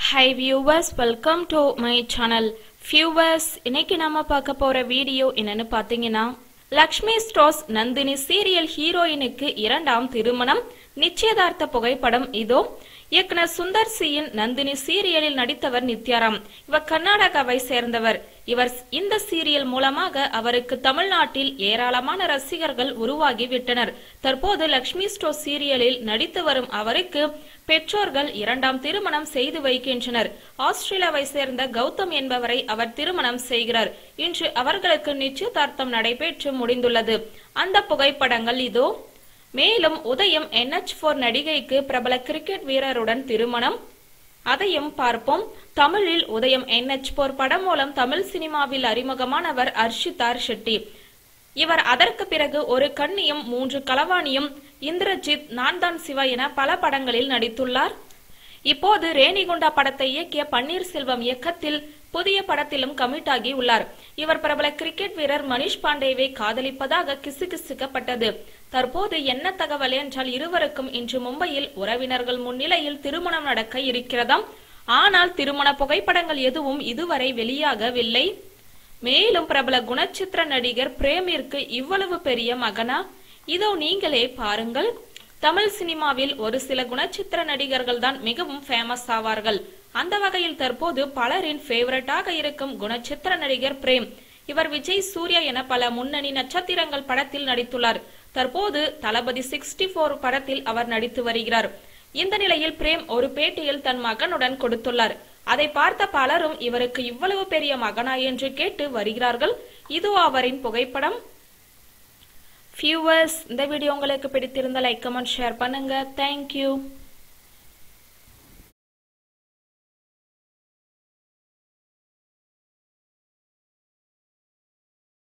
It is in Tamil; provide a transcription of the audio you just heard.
high viewers welcome to my channel viewers இன்னைக்கு நாம பார்க்க போற வீடியோ என்னன்னு பார்த்தீங்கன்னா லக்ஷ்மி ஸ்டோர்ஸ் நந்தினி சீரியல் ஹீரோயினுக்கு இரண்டாம் திருமணம் நிச்சயதார்த்த புகைப்படம் இதோ இயக்குனர் சுந்தர் சியின் நந்தினி சீரியலில் நடித்தவர் நித்யாராம் இவர் கர்நாடகாவை சேர்ந்தவர் இவர் இந்த சீரியல் மூலமாக அவருக்கு தமிழ்நாட்டில் ஏராளமான ரசிகர்கள் உருவாகி விட்டனர் தற்போது லக்ஷ்மி ஸ்டோர் சீரியலில் நடித்து வரும் அவருக்கு பெற்றோர்கள் இரண்டாம் திருமணம் செய்து வைக்கின்றனர் ஆஸ்திரேலியாவை சேர்ந்த கௌதம் என்பவரை அவர் திருமணம் செய்கிறார் இன்று அவர்களுக்கு நிச்சயதார்த்தம் நடைபெற்று முடிந்துள்ளது அந்த புகைப்படங்கள் இதோ மேலும் உதயம் என்எச் போர் நடிகைக்கு பிரபல கிரிக்கெட் வீரருடன் திருமணம் அதையும் பார்ப்போம் தமிழில் உதயம் என்எச் போர் படம் மூலம் தமிழ் சினிமாவில் அறிமுகமானவர் அர்ஷிதார் ஷெட்டி இவர் அதற்கு பிறகு ஒரு கண்ணியும் மூன்று களவாணியும் இந்திரஜித் நான் தான் சிவா என பல படங்களில் நடித்துள்ளார் இப்போது ரேணிகுண்டா படத்தை இயக்கிய பன்னீர்செல்வம் இயக்கத்தில் புதிய படத்திலும் கமிட் ஆகி உள்ளார் இவர் பிரபல கிரிக்கெட் வீரர் மணிஷ் பாண்டேவை காதலிப்பதாக கிசுகிசுக்கப்பட்டது தற்போது என்ன தகவல் என்றால் இருவருக்கும் இன்று மும்பையில் உறவினர்கள் முன்னிலையில் திருமணம் நடக்க இருக்கிறதாம் ஆனால் திருமண புகைப்படங்கள் எதுவும் இதுவரை வெளியாகவில்லை மேலும் பிரபல குணச்சித்திர நடிகர் பிரேமிற்கு இவ்வளவு பெரிய மகனா இதோ நீங்களே பாருங்கள் தமிழ் சினிமாவில் ஒரு சில குணச்சித்திர நடிகர்கள் தான் மிகவும் ஃபேமஸ் ஆவார்கள் அந்த வகையில் தற்போது பலரின் ஃபேவரட்டாக இருக்கும் குணச்சித்திர நடிகர் பிரேம் இவர் விஜய் சூர்யா என பல முன்னணி நட்சத்திரங்கள் படத்தில் நடித்துள்ளார் தற்போது தளபதி சிக்ஸ்டி போர் படத்தில் அவர் நடித்து வருகிறார் இந்த நிலையில் பிரேம் ஒரு பேட்டியில் தன் மகனுடன் கொடுத்துள்ளார் அதை பார்த்த பலரும் இவருக்கு இவ்வளவு பெரிய மகனா என்று கேட்டு வருகிறார்கள் இது அவரின் புகைப்படம் வியூவர்ஸ் இந்த வீடியோ உங்களுக்கு பிடித்திருந்த லைக் கமெண்ட் ஷேர் பண்ணுங்க தேங்க்யூ